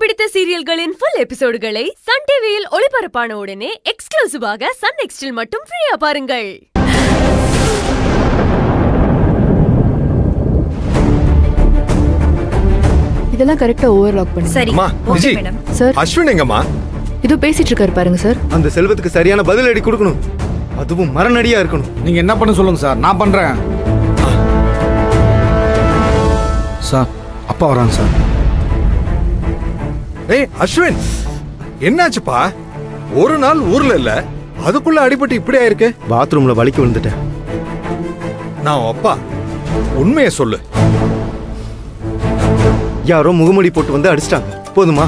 பிடித்த சீரியல்களின் full எபிசோடுகளை Sun டிவியில் ஒளிபரப்பான உடனே எக்ஸ்க்ளூசிவாக சன் நெக்ஸ்டில் மட்டும் ஃப்ரீயா பாருங்கள் இதெல்லாம் கரெக்டா ஓவர்லாக் பண்ணுங்க சரி அம்மா விஜி சார் அஸ்வின் எங்கம்மா இதோ பேசிட்டு இருக்காரு பாருங்க சார் அந்த செல்வத்துக்கு சரியான பதிலடி கொடுக்கணும் அதுவும் மரணடியா இருக்கணும் நீங்க என்ன பண்ண சொல்லுங்க சார் நான் பண்றேன் சார் அப்பா வராங்க சார் ஏய் அஸ்வின் என்னாச்சுப்பா ஒரு நாள் ஊர்ல இல்ல அதுக்குள்ள அடிபட்டு இப்படி ஆயிருக்கு பாத்ரூம்ல வலிக்கு விழுந்துட்டேன் நான் அப்பா உண்மையை சொல்லு யாரோ முகமூடி போட்டு வந்து அடிச்சிட்டாங்க போதுமா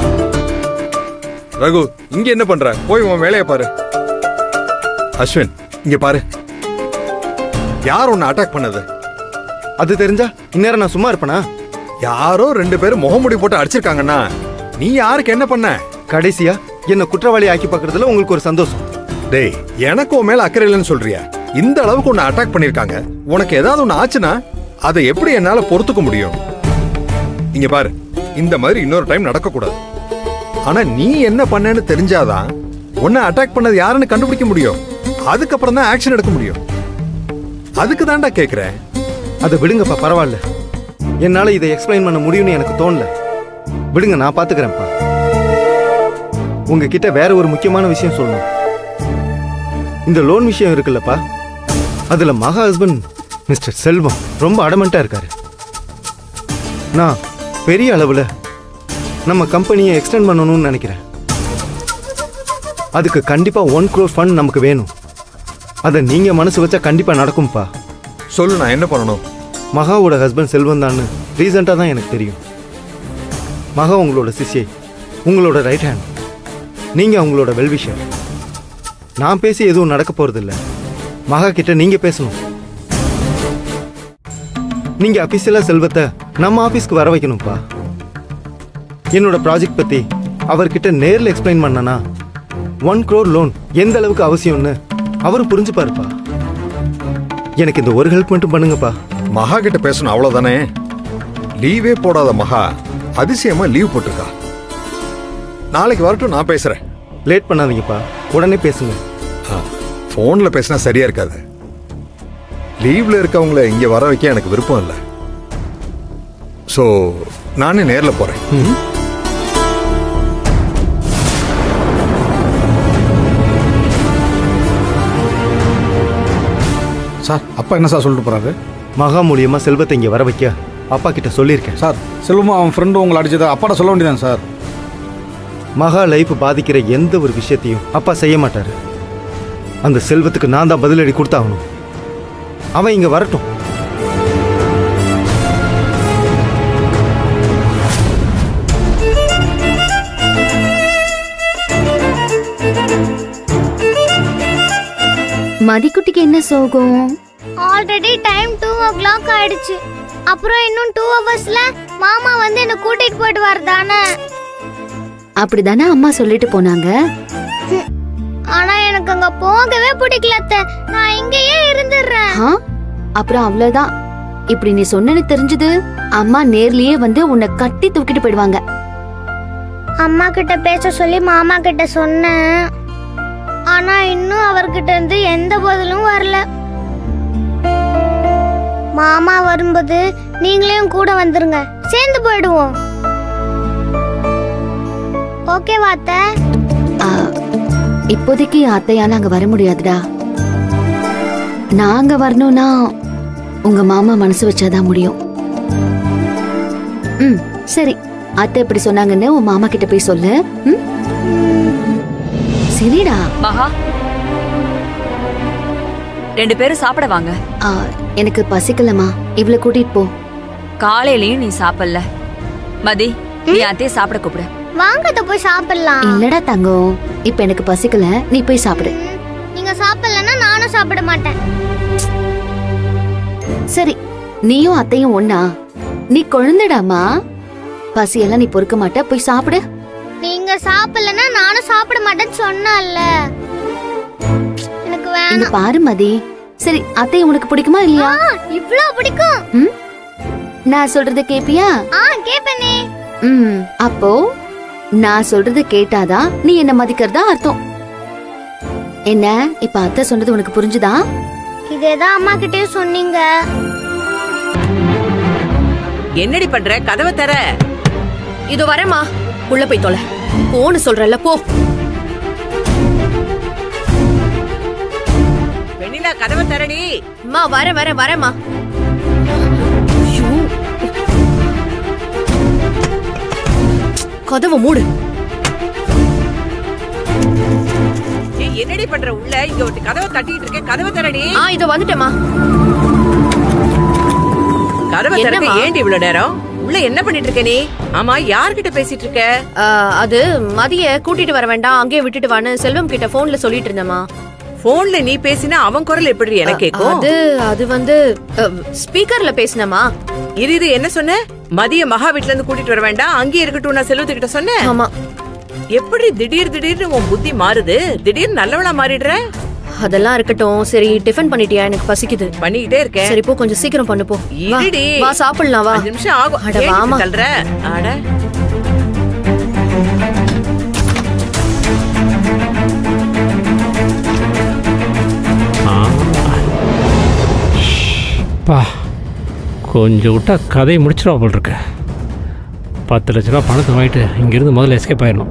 ரகு இங்க என்ன பண்ற போய் உன் வேலையை பாரு அஸ்வின் இங்க பாரு யார் உன்னை அட்டாக் பண்ணது அது தெரிஞ்சா இந்நேரம் நான் சும்மா இருப்பேனா யாரோ ரெண்டு பேரும் முகமுடி போட்டு அடிச்சிருக்காங்கன்னா நீ யாருக்கு என்ன பண்ண கடைசியா என்ன குற்றவாளி ஆக்கி பார்க்கறதுல உங்களுக்கு ஒரு சந்தோஷம் டேய் எனக்கு உன் மேல அக்கறை இல்லைன்னு சொல்றியா இந்த அளவுக்கு உன்னை அட்டாக் பண்ணிருக்காங்க உனக்கு ஏதாவது ஒண்ணு ஆச்சுன்னா அதை எப்படி என்னால பொறுத்துக்க முடியும் இங்க பாரு இந்த மாதிரி இன்னொரு டைம் நடக்க கூடாது ஆனா நீ என்ன பண்ணேன்னு தெரிஞ்சாதான் உன்னை அட்டாக் பண்ணது யாருன்னு கண்டுபிடிக்க முடியும் அதுக்கப்புறம் தான் ஆக்ஷன் எடுக்க முடியும் அதுக்கு தான்டா கேக்குறேன் அதை விடுங்கப்பா பரவாயில்ல என்னால இதை எக்ஸ்பிளைன் பண்ண முடியும்னு எனக்கு தோணல விடுங்க நான் பாத்துக்கிறேன்ப்பா உங்ககிட்ட வேற ஒரு முக்கியமான விஷயம் சொல்லணும் இந்த லோன் விஷயம் இருக்குல்லப்பா அதுல மகா ஹஸ்பண்ட் மிஸ்டர் செல்வம் ரொம்ப அடமெண்டா இருக்காரு நான் பெரிய அளவுல நம்ம கம்பெனியை எக்ஸ்டெண்ட் பண்ணணும்னு நினைக்கிறேன் அதுக்கு கண்டிப்பா ஒன் crore ஃபண்ட் நமக்கு வேணும் அதை நீங்க மனசு வச்சா கண்டிப்பா நடக்கும்பா சொல்லு நான் என்ன பண்ணணும் மகாவோட ஹஸ்பண்ட் செல்வம் தான் ரீசெண்டாக தான் எனக்கு தெரியும் மகா உங்களோட சிஷ்யை உங்களோட ரைட் ஹேண்ட் நீங்கள் அவங்களோட வெல்விஷர் நான் பேசி எதுவும் நடக்க போகிறதில்ல மகா கிட்ட நீங்கள் பேசணும் நீங்கள் அஃபீஷியலாக செல்வத்தை நம்ம ஆஃபீஸ்க்கு வர வைக்கணும்ப்பா என்னோட ப்ராஜெக்ட் பற்றி அவர்கிட்ட நேரில் எக்ஸ்பிளைன் பண்ணனா ஒன் crore லோன் எந்த அளவுக்கு அவசியம்னு அவரும் புரிஞ்சுப்பாருப்பா எனக்கு இந்த ஒரு ஹெல்ப் மட்டும் பண்ணுங்கப்பா மகா கிட்ட பேசணும் அவ்வளவுதானே லீவே போடாத மகா அதிசயமா லீவ் போட்டிருக்கா நாளைக்கு வரட்டும் நான் பேசுறேன் லேட் பண்ணாதீங்கப்பா உடனே பேசுங்க ஃபோனில் பேசினா சரியா இருக்காது லீவ்ல இருக்கவங்கள இங்க வர வைக்க எனக்கு விருப்பம் இல்லை ஸோ நானே நேர்ல போறேன் சார் அப்பா என்ன சார் சொல்லிட்டு போறாரு மகா மூலியமா செல்வத்தை இங்க வர வைக்க அப்பா கிட்ட சொல்லியிருக்கேன் சார் செல்வமும் அவன் ஃப்ரெண்டும் உங்களை அடிச்சதை அப்பாட்ட சொல்ல வேண்டியதான் சார் மகா லைஃப் பாதிக்கிற எந்த ஒரு விஷயத்தையும் அப்பா செய்ய மாட்டாரு அந்த செல்வத்துக்கு நான் தான் பதிலடி கொடுத்தாகணும் அவன் இங்க வரட்டும் மதிக்குட்டிக்கு என்ன சோகம் already time two o'clock ஆயிடுச்சு அப்புறம் இன்னும் டூ ஹவர்ஸ்ல மாமா வந்து என்ன கூட்டிட்டு போயிட்டு வரதானே அப்படிதானே அம்மா சொல்லிட்டு போனாங்க ஆனா எனக்கு அங்க போகவே பிடிக்கல அத்தை. நான் இங்கேயே இருந்துடுறேன் ஆ? அப்புறம் அவ்வளவுதான் இப்படி நீ சொன்னேன்னு தெரிஞ்சது அம்மா நேர்லயே வந்து உன்னை கட்டி தூக்கிட்டு போயிடுவாங்க அம்மா கிட்ட பேச சொல்லி மாமா கிட்ட சொன்னேன் ஆனா இன்னும் அவர்கிட்ட இருந்து எந்த பதிலும் வரல மாமா வரும்போது நீங்களையும் கூட வந்துருங்க சேர்ந்து போயிடுவோம் ஓகேவா அத்தை ஆ, இப்போதைக்கு அத்தையால அங்க வர முடியாதுடா நாங்க வரணும்னா உங்க மாமா மனசு வச்சாதான் முடியும் ம் சரி அத்தை இப்படி சொன்னாங்கன்னு உன் மாமா கிட்ட போய் சொல்லு ம்? சரிடா மகா ரெண்டு பேரும் சாப்பிட வாங்க ஆ, எனக்கு பசிக்கலமா இவளை கூட்டிட்டு போ காலையிலயும் நீ சாப்பிடல மதி நீ அத்தைய சாப்பிட கூப்பிடு வாங்க அத்தை போய் சாப்பிடலாம் இல்லடா தங்கம் இப்ப எனக்கு பசிக்கல நீ போய் சாப்பிடு ம், நீங்க சாப்பிடலன்னா நானும் சாப்பிட மாட்டேன் சரி நீயும் அத்தையும் ஒண்ணா நீ குழந்தைடாமா பசியெல்லாம் நீ பொறுக்க மாட்ட போய் சாப்பிடு நீங்க சாப்பிடலன்னா நானும் சாப்பிட மாட்டேன்னு சொன்னேன்ல எனக்கு இங்க வேணாம் பாரு மதி சரி அத்தை உனக்கு பிடிக்குமா இல்லையா ஆ, இவ்ளோ பிடிக்கும் ம்? நான் சொல்றத கேப்பியா ஆ கேப்பனே ம் அப்போ நான் சொல்றத கேட்டாதான் நீ என்ன மதிக்கிறதா அர்த்தம் என்ன இப்ப அத்தை சொன்னது உனக்கு புரிஞ்சுதா இதேதான் அம்மா கிட்டே சொன்னீங்க என்னடி பண்ற கதவை தர இதோ வரேம்மா உள்ள போய் தொலை போன்னு சொல்றல போ வெண்ணிலா கதவை தரடி அம்மா வரேன் வரேன் வரேம்மா ஐயோ. கதவை மூடு ஏய், என்னடி பண்ற உள்ள இங்க ஒரு கதவை தட்டிட்டு இருக்கேன் கதவை தரடி ஆ இதோ வந்துட்டேம்மா கதவை திறக்க என்னம்மா? ஏண்டி இவ்வளவு நேரம் உள்ள என்ன பண்ணிட்டு இருக்க நீ ஆமா யார்கிட்ட பேசிட்டு இருக்க ஆ, அது மதிய கூட்டிட்டு வர வேண்டாம் அங்கேயே விட்டுட்டு வான்னு செல்வம் கிட்ட போன்ல சொல்லிட்டு இருந்தேம்மா போன்ல நீ பேசினா அவன் குரல் எப்படி எனக்கு கேக்கும் அது அது வந்து ஸ்பீக்கர்ல பேசினமா இது இது என்ன சொன்ன மதிய மகா வீட்ல இருந்து கூட்டிட்டு வர வேண்டாம் அங்கேயே இருக்கட்டும் நான் செல்வத்துக்கிட்ட சொன்னேன் ஆமா எப்படி திடீர் திடீர்னு உன் புத்தி மாறுது திடீர்னு நல்லவளா மாறிடுற அதெல்லாம் இருக்கட்டும் சரி டிஃபன் பண்ணிட்டியா எனக்கு பசிக்குது பண்ணிக்கிட்டே இருக்கேன் சரி போ கொஞ்சம் சீக்கிரம் பண்ணு போ வா, இருடி. வா சாப்பிடலாம் வா அஞ்சு நிமிஷம் ஆகும் அட ஏன் வாமா. இப்படி தள்ளுற அட பா கொஞ்சம் விட்டா கதையை முடிச்சிடுவா போல் இருக்கு பத்து லட்ச ரூபா பணத்தை வாங்கிட்டு இங்கேருந்து முதல்ல எஸ்கேப் ஆயிடணும்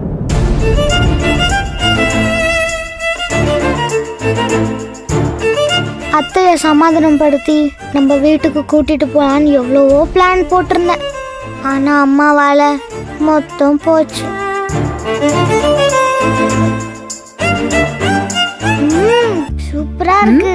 அத்தைய சமாதானப்படுத்தி நம்ம வீட்டுக்கு கூட்டிட்டு போலான்னு எவ்வளவோ பிளான் போட்டிருந்தேன் ஆனா அம்மாவால மொத்தம் போச்சு ம்ம், சூப்பரா இருக்கு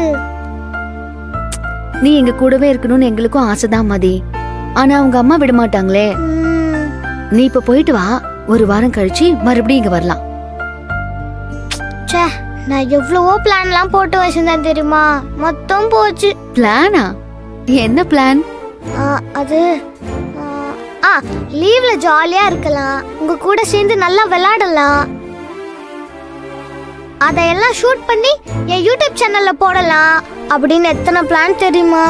நீ எங்க கூடவே இருக்கணும்னு எங்களுக்கும் ஆசைதான் மதி ஆனா அவங்க அம்மா விட மாட்டாங்களே ம், நீ இப்ப போயிட்டு வா ஒரு வாரம் கழிச்சு மறுபடியும் இங்க வரலாம் ச்சே நான் எவ்வளவோ பிளான்லாம் போட்டு வச்சிருந்தேன் தெரியுமா மொத்தம் போச்சு பிளானா என்ன பிளான் ஆ, அது ஆ, ஆ லீவ்ல ஜாலியா இருக்கலாம் உங்க கூட சேர்ந்து நல்லா விளையாடலாம் அதையெல்லாம் ஷூட் பண்ணி என் யூடியூப் சேனல்ல போடலாம் அப்படின்னு எத்தனை பிளான் தெரியுமா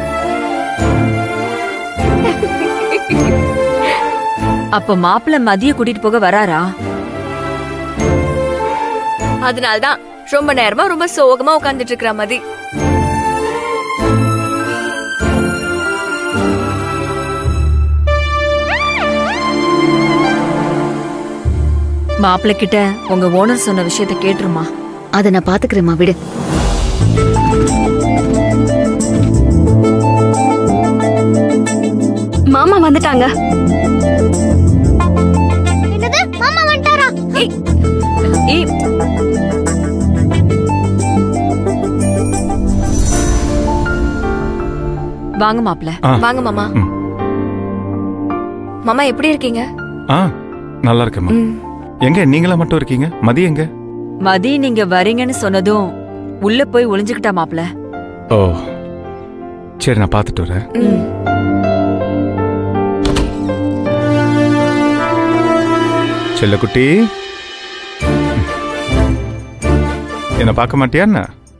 அப்ப மாப்பிள்ள மதிய கூட்டிட்டு போக வராரா அதனால்தான் ரொம்ப நேரமா ரொம்ப சோகமா உட்கார்ந்துட்டு இருக்கிற மதி மாப்பிள்ள கிட்ட உங்க ஓனர் சொன்ன விஷயத்த கேட்டுருமா அதை நான் பாத்துக்கிறேம்மா விடு மாமா வந்துட்டாங்க என்னது மாமா வந்துட்டாரா ஏய் வாங்க மாப்பிள்ள ஆ வாங்க மாமா ம். மாமா எப்படி இருக்கீங்க ஆ நல்லா இருக்கேம்மா எங்க நீங்களா மட்டும் இருக்கீங்க மதி எங்க மதி நீங்க வரீங்கன்னு சொன்னதும் உள்ள போய் ஒளிஞ்சுக்கிட்டா மாப்பிள்ள ஓ சரி நான் பார்த்துட்டு வரேன் செல்லக்குட்டி என்ன பார்க்க மாட்டியா என்ன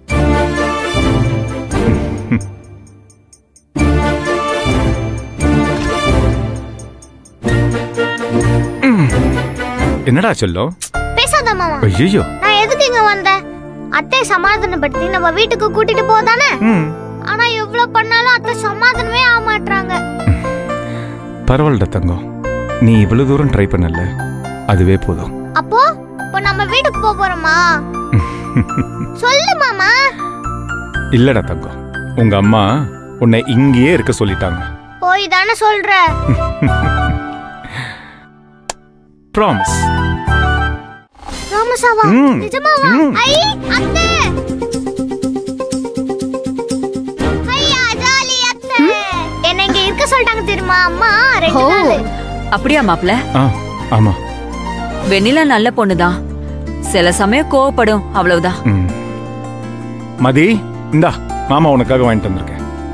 ம். என்னடா செல்லம் பேசாத மாமா ஐயோ நான் எதுக்கு இங்க வந்தேன் அத்தை சமாதானப்படுத்தி நம்ம வீட்டுக்கு கூட்டிட்டு போதானே ம் ஆனா எவ்வளவு பண்ணாலும் அத்தை சமாதானமே ஆக மாட்டாங்க பரவாயில்லடா தங்கம் நீ இவ்வளவு தூரம் ட்ரை பண்ணல அதுவே போதும் அப்போ இப்போ நம்ம வீட்டுக்கு போக போறோமா சொல்லு மாமா இல்லடா தங்கம் உங்க அம்மா உன்னை இங்கேயே இருக்க சொல்லிட்டாங்க போய் தானே சொல்ற ப்ராமிஸ் ராமசாவா ம். நிஜமாவா ம். ஐ அத்தை ஐயா ஜாலி அத்தை என்ன இங்க இருக்க சொல்லிட்டாங்க தெரியுமா அம்மா ரெண்டு ஓ நாள் அப்படியா மாப்பிள்ள ஆ ஆமா வெண்ணிலா நல்ல பொண்ணுதான் சில சமயம் கோவப்படும் அவ்வளவுதான் ம் மதி இந்தா மாமா உனக்காக வாங்கிட்டு வந்திருக்கேன்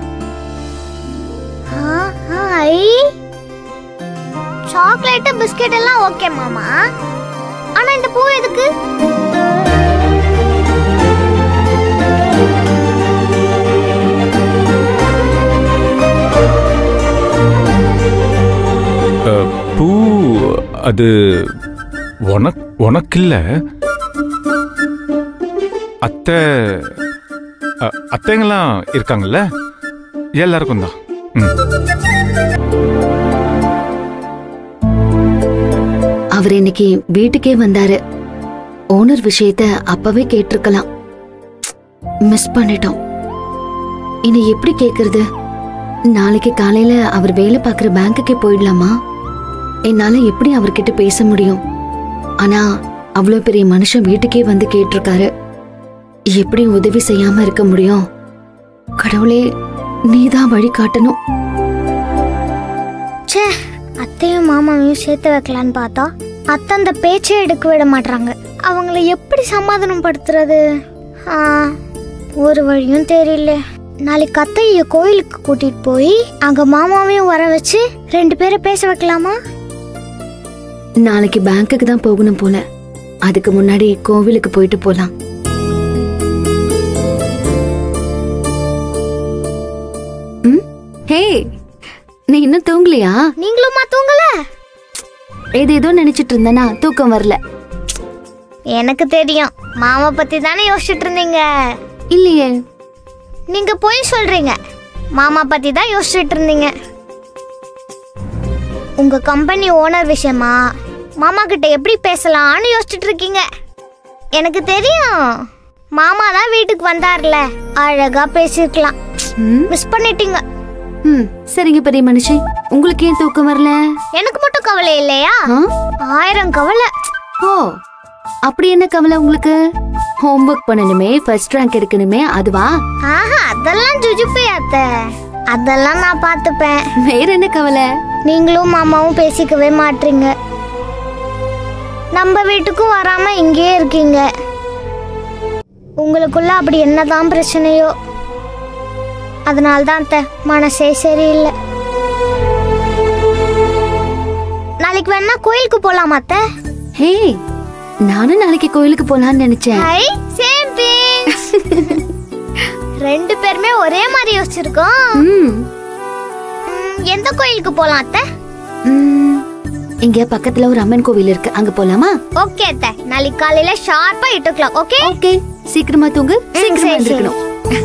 ஆ, ஆ, ஐ சாக்லேட் பிஸ்கெட் எல்லாம் ஓகே மாமா ஆனா இந்த பூ எதுக்கு அ, பூ அது உனக் உனக்கு இல்ல அத்தை அ- அத்தைங்கெல்லாம் இருக்காங்கல்ல எல்லாருக்கும் தான் ம் அவர் இன்னைக்கு வீட்டுக்கே வந்தாரு ஓனர் விஷயத்த அப்பவே கேட்டிருக்கலாம் மிஸ் பண்ணிட்டோம் இனி எப்படி கேக்குறது நாளைக்கு காலையில அவர் வேலை பார்க்குற பேங்க்குக்கே போயிடலாமா என்னால எப்படி அவர்கிட்ட பேச முடியும் ஆனா அவ்வளோ பெரிய மனுஷன் வீட்டுக்கே வந்து கேட்டிருக்காரு எப்படி உதவி செய்யாம இருக்க முடியும் கடவுளே நீதான் வழி காட்டணும் ச்சே அத்தையும் மாமாவையும் சேர்த்து வைக்கலான்னு பார்த்தா அத்தை அந்த பேச்சே எடுக்க விட மாட்டாங்க அவங்கள எப்படி சமாதானம் படுத்துறது ஆ, ஒரு வழியும் தெரியல நாளைக்கு அத்தைய கோயிலுக்கு கூட்டிட்டு போய் அங்க மாமாவையும் வர வச்சு ரெண்டு பேரை பேச வைக்கலாமா நாளைக்கு பேங்க்குக்கு தான் போகணும் போல அதுக்கு முன்னாடி கோவிலுக்கு போயிட்டு போலாம் ம்? ஹே நீ இன்னும் தூங்கலையா நீங்களுமா தூங்கல ஏதோ ஏதோ நினைச்சிட்டு இருந்தனா தூக்கம் வரல எனக்கு தெரியும் மாமா பத்தி தானே யோசிச்சுட்டு இருந்தீங்க இல்லையே நீங்க போய் சொல்றீங்க மாமா பத்தி தான் யோசிச்சுட்டு இருந்தீங்க உங்க கம்பெனி ஓனர் விஷயமா மாமா கிட்ட எப்படி பேசலாம்னு யோசிச்சுட்டு இருக்கீங்க எனக்கு தெரியும் மாமா தான் வீட்டுக்கு வந்தார்ல அழகா பேசிருக்கலாம் மிஸ் பண்ணிட்டீங்க ம் சரிங்க பெரிய மனுஷி உங்களுக்கு ஏன் தூக்கம் வரல எனக்கு மட்டும் கவலை இல்லையா ஆ? ஆயிரம் கவலை ஓ அப்படி என்ன கவலை உங்களுக்கு ஹோம்ஒர்க் பண்ணணுமே ஃபர்ஸ்ட் ரேங்க் எடுக்கணுமே அதுவா ஆஹா அதெல்லாம் ஜுஜுப்பே அத்தை அதெல்லாம் நான் பார்த்துப்பேன் வேற என்ன கவலை நீங்களும் மாமாவும் பேசிக்கவே மாட்டீங்க நம்ம வீட்டுக்கும் வராம இங்கேயே இருக்கீங்க உங்களுக்குள்ள அப்படி என்னதான் பிரச்சனையோ அதனால தான் அத்தை மனசே சரியில்லை நாளைக்கு வேணா கோயிலுக்கு போலாமா அத்தை ஹே நானும் நாளைக்கு கோயிலுக்கு போலான்னு நினைச்சேன் ஹை சேம் திங்ஸ் ரெண்டு பேருமே ஒரே மாதிரி யோசிச்சிருக்கோம் ம், ம், எந்த கோயிலுக்கு போலாம் அத்தை ம், இங்க பக்கத்துல ஒரு அம்மன் கோவில் இருக்கு அங்க போலாமா ஓகே அத்தை நாளைக்கு காலையில ஷார்ப்பா எட்டு ஓ ஓகே ஓகே சீக்கிரமா தூங்கு சீக்கிரமா சரி, சரி. எந்திரிக்கணும்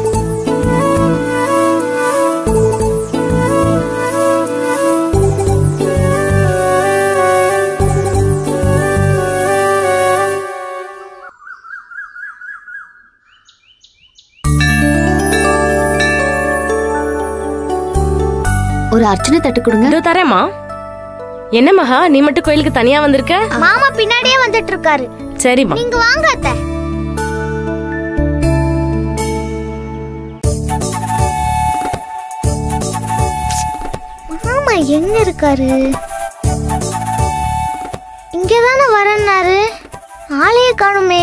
ஒரு அர்ச்சனை தட்டு கொடுங்க இதோ தரேம்மா என்ன மகா நீ மட்டும் கோயிலுக்கு தனியா வந்திருக்க மாமா பின்னாடியே வந்துட்டு இருக்காரு சரிம்மா நீங்க வாங்க அத்தை மாமா எங்க இருக்காரு இங்கதானே வரேன்னாரு ஆளையே காணுமே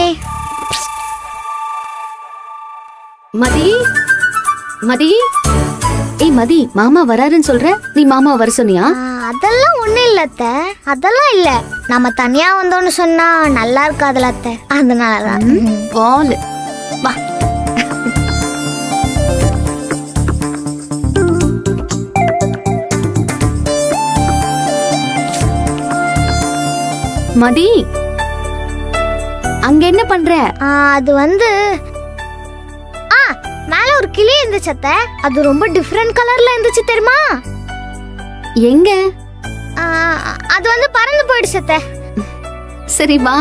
மதி மதி ஏய் மதி மாமா வராருன்னு சொல்ற நீ மாமா வர சொன்னியா ஆ, அதெல்லாம் ஒண்ணும் இல்ல அத்தை அதெல்லாம் இல்ல நம்ம தனியா வந்தோம்னு சொன்னா நல்லா இருக்காதுல அத்தை அதனாலதான் பால் வா மதி அங்க என்ன பண்ற ஆ, அது வந்து ஆ மேல ஒரு கிளி இருந்துச்சு அத்தை அது ரொம்ப டிஃப்ரெண்ட் கலர்ல இருந்துச்சு தெரியுமா எங்க ஆ, அது வந்து பறந்து போயிடுச்சு அத்தை சரி வா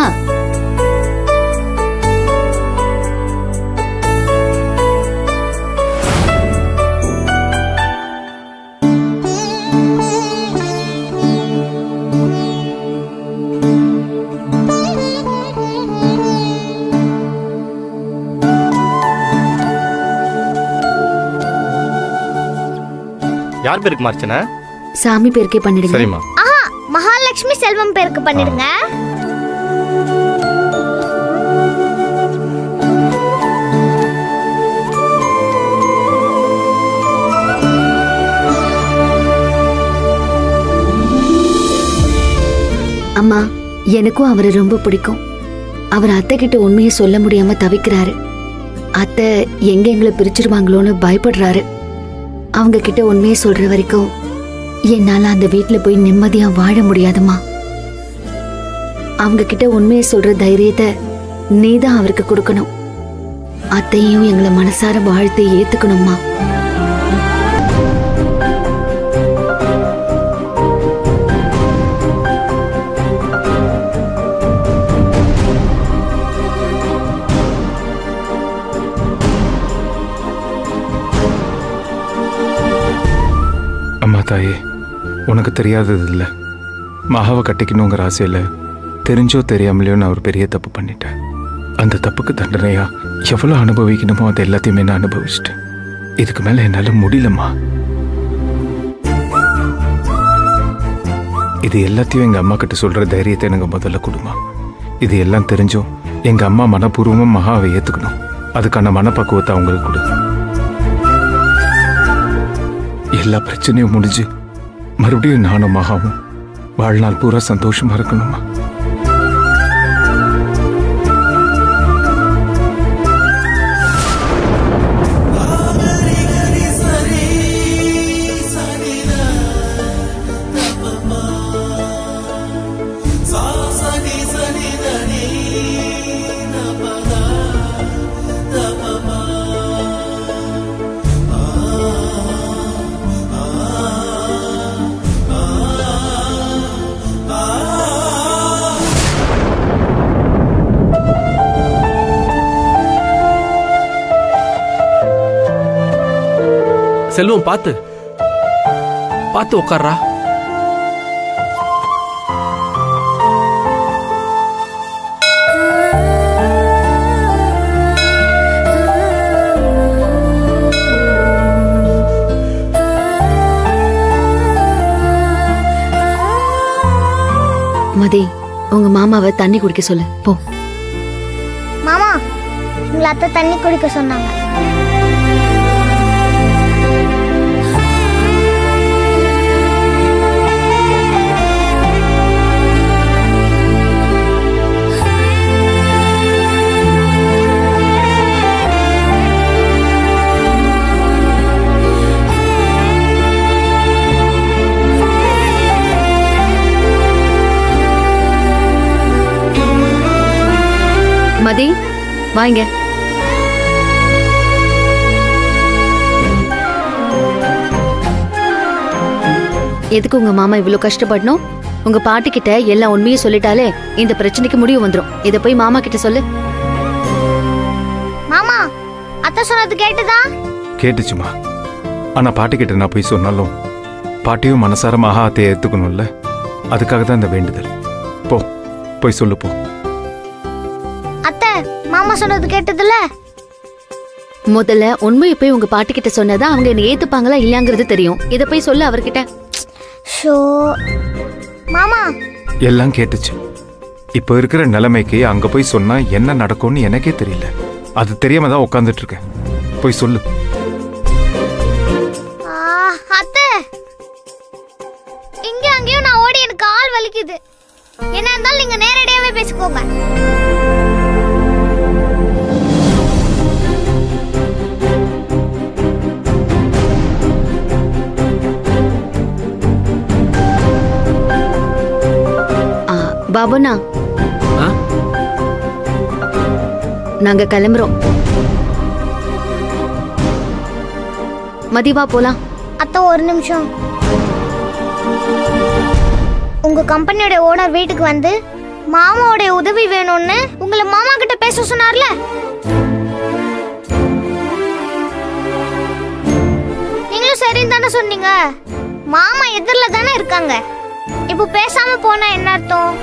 யார் பேருக்கு மார்ச்சனா சாமி பேருக்கே பண்ணிடுங்க சரிம்மா ஆஹா மகாலட்சுமி செல்வம் பேருக்கு பண்ணிடுங்க அம்மா எனக்கும் அவரை ரொம்ப பிடிக்கும் அவர் அத்தை கிட்ட உண்மையை சொல்ல முடியாம தவிக்கிறாரு அத்தை எங்க எங்களை பிரிச்சிருவாங்களோன்னு பயப்படுறாரு அவங்க கிட்ட உண்மையை சொல்ற வரைக்கும் என்னால அந்த வீட்ல போய் நிம்மதியா வாழ முடியாதுமா அவங்க கிட்ட உண்மையை சொல்ற தைரியத்தை நீ தான் அவருக்கு கொடுக்கணும் அத்தையும் எங்களை மனசார வாழ்த்து ஏத்துக்கணுமா அம்மா தாயே உனக்கு தெரியாதது இல்லை மகாவை கட்டிக்கணுங்கிற ஆசையில் தெரிஞ்சோ தெரியாமலையோ நான் ஒரு பெரிய தப்பு பண்ணிட்டேன் அந்த தப்புக்கு தண்டனையா எவ்வளோ அனுபவிக்கணுமோ அது எல்லாத்தையுமே நான் அனுபவிச்சிட்டேன் இதுக்கு மேலே என்னால் முடியலம்மா இது எல்லாத்தையும் எங்கள் அம்மா கிட்ட சொல்கிற தைரியத்தை எனக்கு முதல்ல கொடுமா இது எல்லாம் தெரிஞ்சும் எங்கள் அம்மா மனப்பூர்வமாக மகாவை ஏற்றுக்கணும் அதுக்கான மனப்பக்குவத்தை அவங்களுக்கு கொடு எல்லா பிரச்சனையும் முடிஞ்சு மறுபடியும் நானும் மகாவும் வாழ்நாள் பூரா சந்தோஷமா இருக்கணுமா செல்வம் பார்த்து பார்த்து உட்கார்றா மதி உங்க மாமாவை தண்ணி குடிக்க சொல்லு போ மாமா உங்களை அத்தை தண்ணி குடிக்க சொன்னாங்க மதி வாங்க எதுக்கு உங்க மாமா இவ்ளோ கஷ்டப்படணும் உங்க பாட்டி கிட்ட எல்லா உண்மையும் சொல்லிட்டாலே இந்த பிரச்சனைக்கு முடிவு வந்துரும் இத போய் மாமா கிட்ட சொல்லு மாமா அத்தை சொன்னது கேட்டுதா கேட்டுச்சுமா ஆனா பாட்டிக்கிட்ட நான் போய் சொன்னாலும் பாட்டியும் மனசார மகா அத்தையை ஏத்துக்கணும்ல அதுக்காக தான் இந்த வேண்டுதல் போ போய் சொல்லு போ அத்தை மாமா சொன்னது கேட்டதுல முதல்ல உண்மையை போய் உங்க பாட்டி கிட்ட சொன்னதா அவங்க என்ன ஏத்துப்பாங்களா இல்லையாங்கிறது தெரியும் இத போய் சொல்லு அவர்கிட்ட ஷோ மாமா எல்லாம் கேட்டுச்சு இப்போ இருக்கிற நிலைமைக்கு அங்க போய் சொன்னா என்ன நடக்கும்னு எனக்கே தெரியல அது தெரியாம தான் உட்காந்துட்டு இருக்கேன் போய் சொல்லு ஆ, அத்தை இங்க அங்கேயும் நான் ஓடி எனக்கு கால் வலிக்குது என்ன இருந்தாலும் நீங்க நேரடியாவே பேசிக்கோங்க ஆ, பாபுண்ணா ஆ? நாங்க கிளம்புறோம் மதிவா போலாம் அத்தை ஒரு நிமிஷம் உங்க கம்பெனியோட ஓனர் வீட்டுக்கு வந்து மாமாவோட உதவி வேணும்னு உங்களை மாமா கிட்ட பேச சொன்னார்ல நீங்களும் சரின்னு தானே சொன்னீங்க மாமா எதிரில் தானே இருக்காங்க இப்போ பேசாம போனா என்ன அர்த்தம்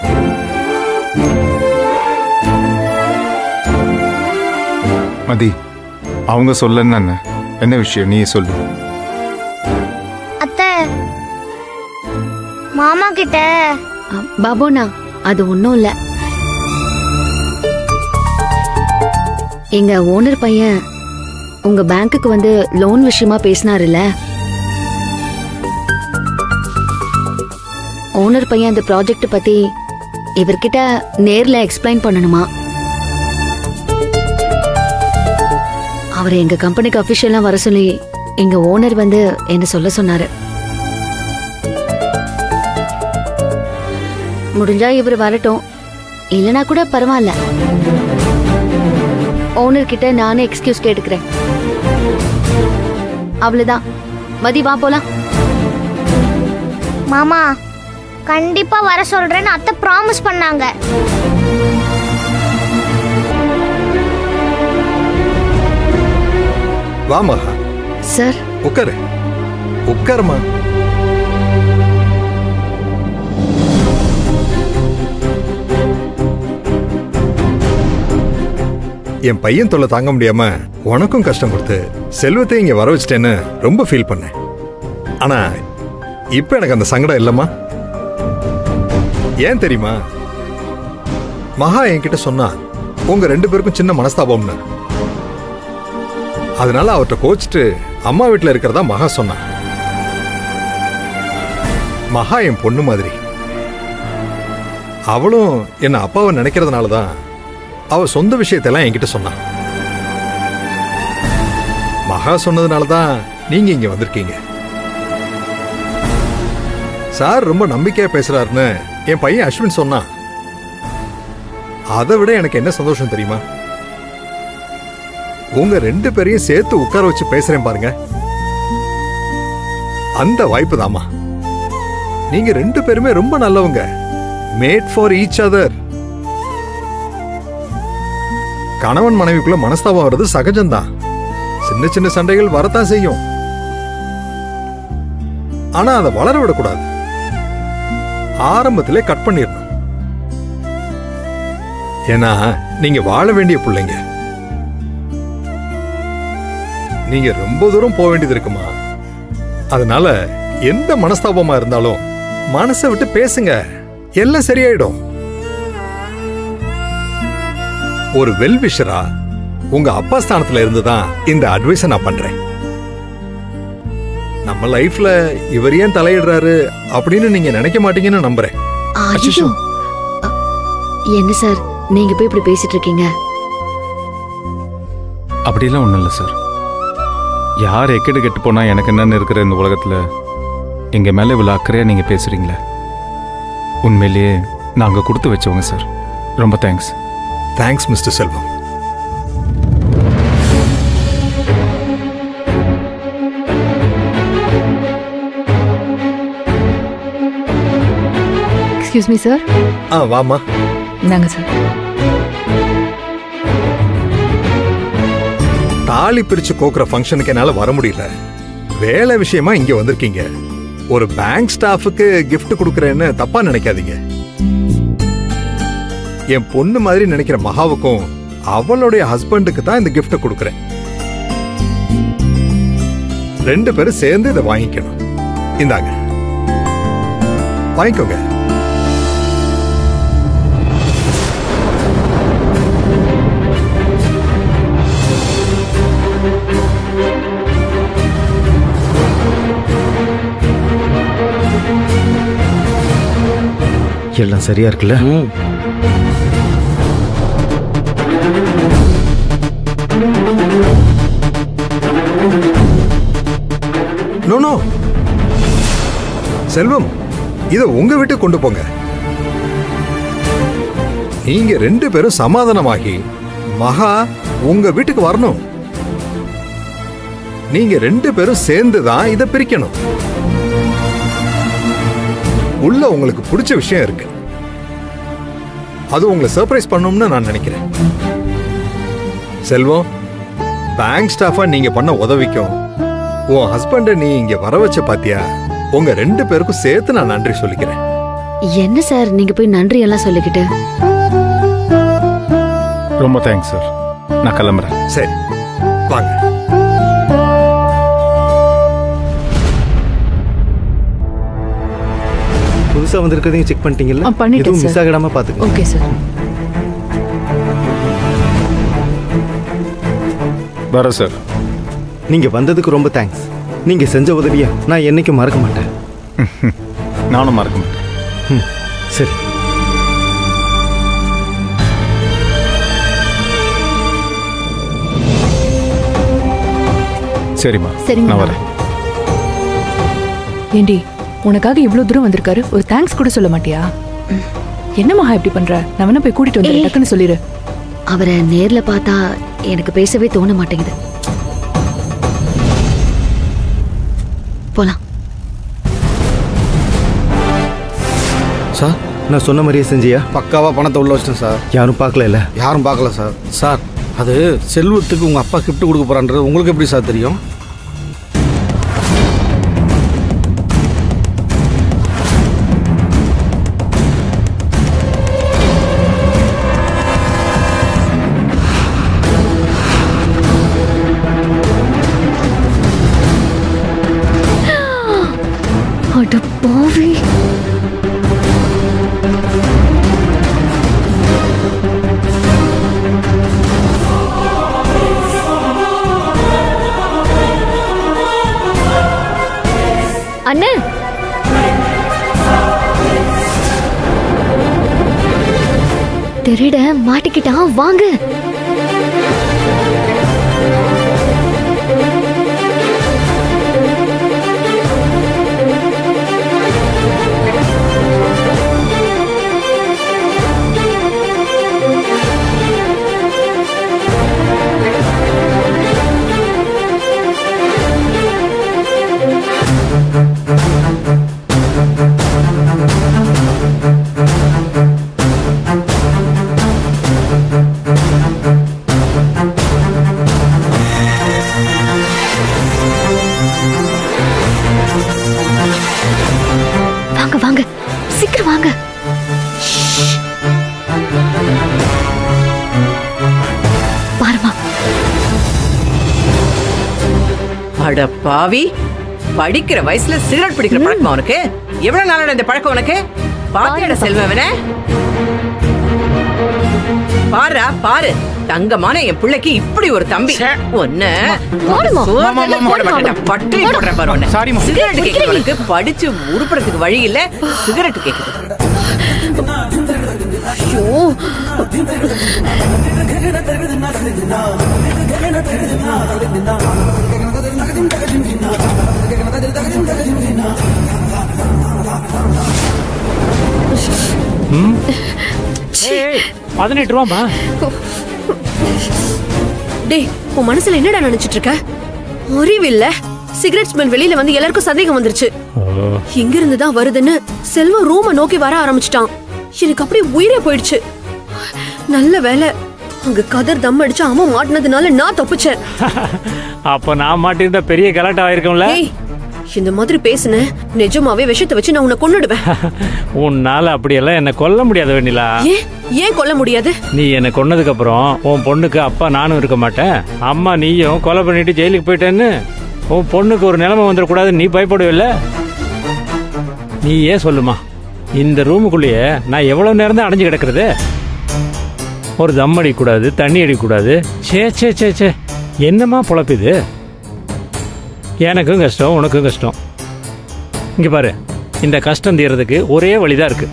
மதி அவங்க சொல்லன்னு என்ன என்ன விஷயம் நீ சொல்லு அத்தை மாமா கிட்ட ஆ, பாபுண்ணா அது ஒண்ணும் இல்ல எங்க ஓனர் பையன் உங்க பேங்க்குக்கு வந்து லோன் விஷயமா பேசினாருல்ல ஓனர் பையன் அந்த ப்ராஜெக்ட் பத்தி இவர்கிட்ட நேர்ல எக்ஸ்பிளைன் பண்ணணுமா அவர் எங்க கம்பெனிக்கு அபிஷியலா வர சொல்லி எங்க ஓனர் வந்து என்ன சொல்ல சொன்னாரு முடிஞ்சா இவர் வரட்டும் இல்லனா கூட பரவாயில்ல ஓனர் கிட்ட நானே எக்ஸ்கியூஸ் கேட்டுக்கிறேன் அவ்வளவுதான் மதி வா போலாம் மாமா கண்டிப்பா வர சொல்றேன்னு அத்தை ப்ராமிஸ் பண்ணாங்க வா மகா சார் உட்காரு உட்காருமா என் பையன் தொல்லை தாங்க முடியாம உனக்கும் கஷ்டம் கொடுத்து செல்வத்தை இங்க வர வச்சிட்டேன்னு ரொம்ப ஃபீல் பண்ணேன் ஆனா இப்ப எனக்கு அந்த சங்கடம் இல்லம்மா ஏன் தெரியுமா மகா என்கிட்ட சொன்னா உங்க ரெண்டு பேருக்கும் சின்ன மனஸ்தாபம்னு அதனால அவர்கிட்ட கோச்சிட்டு அம்மா வீட்டில் இருக்கிறதா மகா சொன்னா மகா என் பொண்ணு மாதிரி அவளும் என்ன அப்பாவை நினைக்கிறதுனால தான் அவ சொந்த விஷயத்தெல்லாம் என்கிட்ட சொன்னான் மகா சொன்னதுனால தான் நீங்க இங்க வந்திருக்கீங்க சார் ரொம்ப நம்பிக்கையா பேசுறாருன்னு என் பையன் அஸ்வின் சொன்னான் அதை விட எனக்கு என்ன சந்தோஷம் தெரியுமா உங்க ரெண்டு பேரையும் சேர்த்து உட்கார வச்சு பேசுறேன் பாருங்க அந்த வாய்ப்பு தாமா நீங்க ரெண்டு பேருமே ரொம்ப நல்லவங்க மேட் ஃபார் ஈச் அதர் கணவன் மனைவிக்குள்ள மனஸ்தாபம் வர்றது சகஜம்தான் சின்ன சின்ன சண்டைகள் வரத்தான் செய்யும் ஆனா அதை வளர விடக்கூடாது ஆரம்பத்திலே கட் பண்ணிடணும் ஏன்னா நீங்க வாழ வேண்டிய பிள்ளைங்க நீங்க ரொம்ப தூரம் போக வேண்டியது இருக்குமா அதனால எந்த மனஸ்தாபமா இருந்தாலும் மனசை விட்டு பேசுங்க எல்லாம் சரியாயிடும் ஒரு வெல்விஷரா உங்க அப்பா ஸ்தானத்துல இருந்து தான் இந்த அட்வைஸை நான் பண்றேன் நம்ம லைஃப்ல இவர் ஏன் தலையிடுறாரு அப்படின்னு நீங்க நினைக்க மாட்டீங்கன்னு நம்புறேன் ஐயோ என்ன சார் நீங்க போய் இப்படி பேசிட்டு இருக்கீங்க அப்படிலாம் ஒன்றும் இல்லை சார் யார் எக்கெடு கெட்டு போனா எனக்கு என்னன்னு இருக்கிற இந்த உலகத்தில் எங்கள் மேலே இவ்வளோ அக்கறையாக நீங்கள் பேசுகிறீங்களே உண்மையிலேயே நாங்கள் கொடுத்து வச்சவங்க சார் ரொம்ப thanks thanks mister Selvam excuse me sir ஆ வாமா இந்தாங்க சார் தாலி பிரிச்சு கோக்குற ஃபங்க்ஷனுக்கு என்னால வர முடியல வேலை விஷயமா இங்க வந்திருக்கீங்க ஒரு பேங்க் ஸ்டாஃபுக்கு gift கொடுக்கறேன்னு தப்பா நினைக்காதீங்க என் பொண்ணு மாதிரி நினைக்கிற மகாவுக்கும் அவளுடைய ஹஸ்பண்டுக்கு தான் இந்த gift கொடுக்கறேன் ரெண்டு பேரும் சேர்ந்து இதை வாங்கிக்கணும் இந்தாங்க வாங்கிக்கோங்க எல்லாம் சரியா இருக்குல்ல நோ நோ செல்வம் இத உங்க வீட்டுக்கு கொண்டு போங்க நீங்க ரெண்டு பேரும் சமாதானமாகி மகா உங்க வீட்டுக்கு வரணும் நீங்க ரெண்டு பேரும் சேர்ந்து தான் இதை பிரிக்கணும் உள்ள உங்களுக்கு பிடிச்ச விஷயம் இருக்கு அது உங்களை சர்ப்ரைஸ் பண்ணணும்னு நான் நினைக்கிறேன் செல்வம் பேங்க் ஸ்டாஃபா நீங்க பண்ண உதவிக்கும் உன் ஹஸ்பண்ட நீ இங்க வர வச்ச பாத்தியா உங்க ரெண்டு பேருக்கும் சேர்த்து நான் நன்றி சொல்லிக்கிறேன் என்ன சார் நீங்க போய் நன்றி எல்லாம் சொல்லிக்கிட்டு ரொம்ப தேங்க்ஸ் சார் நான் கிளம்புறேன் சரி வாங்க புதுசா வந்திருக்கிறதையும் செக் பண்ணிட்டீங்கல்ல ஆ, பண்ணிட்டேன் எதுவும் மிஸ் சார். ஆகிடாம பாத்துக்கோங்க ஓகே சார் வரேன் சார் நீங்க வந்ததுக்கு ரொம்ப தேங்க்ஸ் நீங்க செஞ்ச உதவிய நான் என்னைக்கும் மறக்க மாட்டேன் நானும் மறக்க மாட்டேன் ம், சரி சரிம்மா சரிங்க. நான் வரேன் ஏண்டி உனக்காக இவ்ளோ தூரம் வந்திருக்காரு ஒரு தேங்க்ஸ் கூட சொல்ல மாட்டியா என்ன மகா இப்படி பண்ற நான் வேணா போய் கூட்டிட்டு வந்து டக்குன்னு சொல்லிடு அவரை நேர்ல பார்த்தா எனக்கு பேசவே தோண மாட்டேங்குது போலாம் சார் நான் சொன்ன மாதிரியே செஞ்சியா பக்காவா பணத்தை உள்ள வச்சிட்டேன் சார் யாரும் பார்க்கல இல்ல யாரும் பார்க்கல சார் சார் அது செல்வத்துக்கு உங்க அப்பா gift கொடுக்க போறான்றது உங்களுக்கு எப்படி சார் தெரியும் அட பாவி அண்ணே திருட மாட்டிக்கிட்டான் வாங்க வாங்க வாங்க சீக்கிரம் வாங்க பாருமா அட பாவி படிக்கிற வயசுல சிகரெட் பிடிக்கிற பழக்கம் உனக்கு எவ்வளவு நாளோட இந்த பழக்கம் உனக்கு பாத்தியாட செல்வவன பாருடா பாரு தங்கமான என் பிள்ளைக்கு இப்படி ஒரு தம்பி ஒன்னு போடுமா. பட்டு போடுற பாரு உன்னை. சிகரெட் கேக்குறவனுக்கு படிச்சு உருப்படுறதுக்கு வழி இல்ல சிகரெட் கேக்குது பதினெட்டு ரூபாமா டேய் உன் மனசுல என்னடா நினைச்சிட்டு இருக்க அறிவில்ல சிகரெட் ஸ்மெல் வெளியில வந்து எல்லாருக்கும் சந்தேகம் வந்துருச்சு இங்க இருந்து தான் வருதுன்னு செல்வம் ரூம நோக்கி வர ஆரம்பிச்சிட்டான் எனக்கு அப்படியே உயிரே போயிடுச்சு நல்ல வேலை அங்க கதர் தம் அடிச்சு அவன் மாட்டினதுனால நான் தப்பிச்சேன் அப்ப நான் மாட்டிருந்தா பெரிய கலாட்டா ஆயிருக்கும்ல ஏய் இந்த மாதிரி பேசுன நிஜமாவே விஷத்தை வச்சு நான் உன்னை கொன்னுடுவேன் உன்னால அப்படியெல்லாம் என்ன கொல்ல முடியாது வெண்ணிலா ஏன் ஏன் கொல்ல முடியாது நீ என்னை கொன்னதுக்கு அப்புறம் உன் பொண்ணுக்கு அப்பா நானும் இருக்க மாட்டேன் அம்மா நீயும் கொலை பண்ணிட்டு ஜெயிலுக்கு போயிட்டேன்னு உன் பொண்ணுக்கு ஒரு நிலைமை வந்துடக்கூடாது நீ பயப்படுவில்ல நீ ஏன் சொல்லுமா இந்த ரூமுக்குள்ளேயே நான் எவ்வளவு நேரம் தான் அடைஞ்சு கிடக்கிறது ஒரு தம் அடிக்கக்கூடாது தண்ணி அடிக்கக்கூடாது சே சே சே சே என்னம்மா பொழப்புது எனக்கும் கஷ்டம் உனக்கும் கஷ்டம் இங்கே பாரு இந்த கஷ்டம் தீர்றதுக்கு ஒரே வழிதான் இருக்கு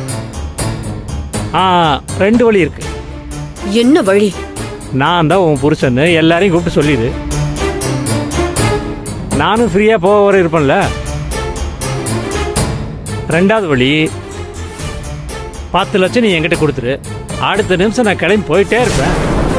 ஆ ரெண்டு வழி இருக்கு என்ன வழி நான் தான் உன் புருஷன்னு எல்லாரையும் கூப்பிட்டு சொல்லிடு நானும் ஃப்ரீயா போக வர இருப்பேன்ல ரெண்டாவது வழி பத்து லட்சம் நீ என்கிட்ட கொடுத்துரு அடுத்த நிமிஷம் நான் கிளம்பி போயிட்டே இருப்பேன்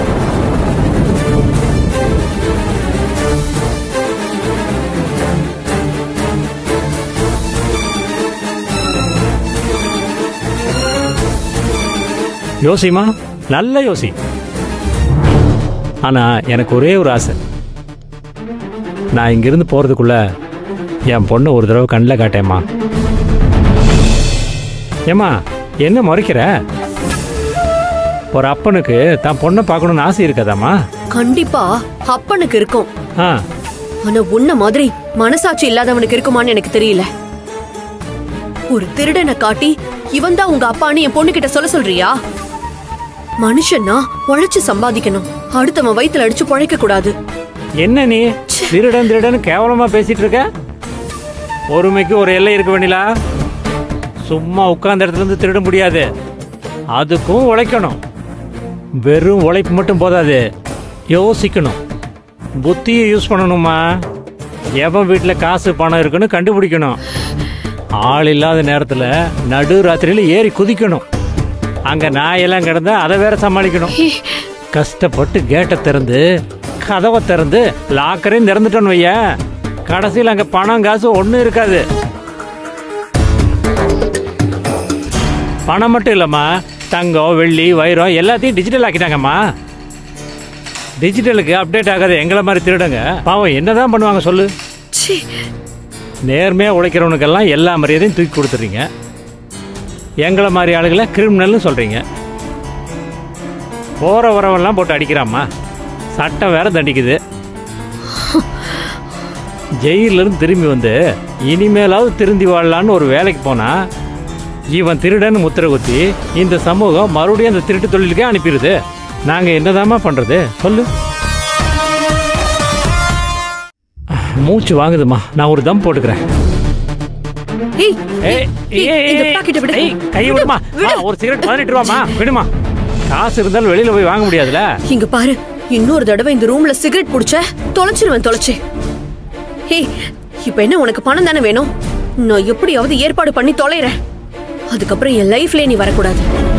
யோசிமா நல்ல யோசி ஆனா எனக்கு ஒரே ஒரு ஆசை நான் இங்கிருந்து போறதுக்குள்ள என் பொண்ணை ஒரு தடவை கண்ணில் காட்டேம்மா ஏம்மா என்ன முறைக்கிற ஒரு அப்பனுக்கு தான் பொண்ணை பார்க்கணும்னு ஆசை இருக்காதாம்மா கண்டிப்பா அப்பனுக்கு இருக்கும் ஆ ஆனா உன்ன மாதிரி மனசாட்சி இல்லாதவனுக்கு இருக்குமான்னு எனக்கு தெரியல ஒரு திருடனை காட்டி இவன் தான் உங்க அப்பான்னு என் பொண்ணு கிட்ட சொல்ல சொல்றியா மனுஷன்னா உழைச்சு சம்பாதிக்கணும் அடுத்தவன் வயித்துல அடிச்சு பழைக்க கூடாது என்ன நீ திருடன் திருடன் கேவலமா பேசிட்டு இருக்க பொறுமைக்கு ஒரு எல்லை இருக்க வேண்டியலா சும்மா உட்கார்ந்த இடத்துல இருந்து திருட முடியாது அதுக்கும் உழைக்கணும் வெறும் உழைப்பு மட்டும் போதாது யோசிக்கணும் புத்தியை யூஸ் பண்ணணுமா எவன் வீட்டில் காசு பணம் இருக்குன்னு கண்டுபிடிக்கணும் ஆள் இல்லாத நேரத்தில் நடு ராத்திரியில் ஏறி குதிக்கணும் அங்க நாயெல்லாம் கிடந்தா அதை வேற சமாளிக்கணும் கஷ்டப்பட்டு கேட்டை திறந்து கதவை திறந்து லாக்கரையும் திறந்துட்டோன்னு வைய கடைசியில் அங்க பணம் காசு ஒன்றும் இருக்காது பணம் மட்டும் இல்லைம்மா தங்கம் வெள்ளி வைரம் எல்லாத்தையும் டிஜிட்டல் ஆக்கிட்டாங்கம்மா டிஜிட்டலுக்கு அப்டேட் ஆகாத எங்களை மாதிரி திருடுங்க பாவம் என்னதான் பண்ணுவாங்க சொல்லு ச்சீ நேர்மையாக உழைக்கிறவனுக்கெல்லாம் எல்லா மரியாதையும் தூக்கி கொடுத்துறீங்க எங்களை மாதிரி ஆளுகளை கிரிமினல்னு சொல்கிறீங்க போகிற வரவெல்லாம் போட்டு அடிக்கிறாம்மா சட்டம் வேற தண்டிக்குது ஜெயிலிருந்து திரும்பி வந்து இனிமேலாவது திருந்தி வாழலான்னு ஒரு வேலைக்கு போனா இவன் திருடன்னு முத்திர குத்தி இந்த சமூகம் மறுபடியும் அந்த திருட்டு தொழிலுக்கே அனுப்பிடுது நாங்கள் என்னதாம்மா பண்ணுறது சொல்லு மூச்சு வாங்குதுமா நான் ஒரு தம் போட்டுக்கிறேன் ஏய் ஏய், ஏய், ஏய், இந்த ஏய், பாக்கெட்டை விடு. ஏய், கையை விடுமா விடு. ஆ, ஒரு சிகரெட் பதினெட்டு ரூபாமா விடுமா காசு இருந்தாலும் வெளியில போய் வாங்க முடியாதுல இங்க பாரு இன்னொரு தடவை இந்த ரூம்ல சிகரெட் புடிச்ச தொலைச்சிருவேன் தொலைச்சு ஏய் இப்ப என்ன உனக்கு பணம் தானே வேணும் நான் எப்படியாவது ஏற்பாடு பண்ணி தொலைறேன் அதுக்கப்புறம் என் லைஃப்லயே நீ வரக்கூடாது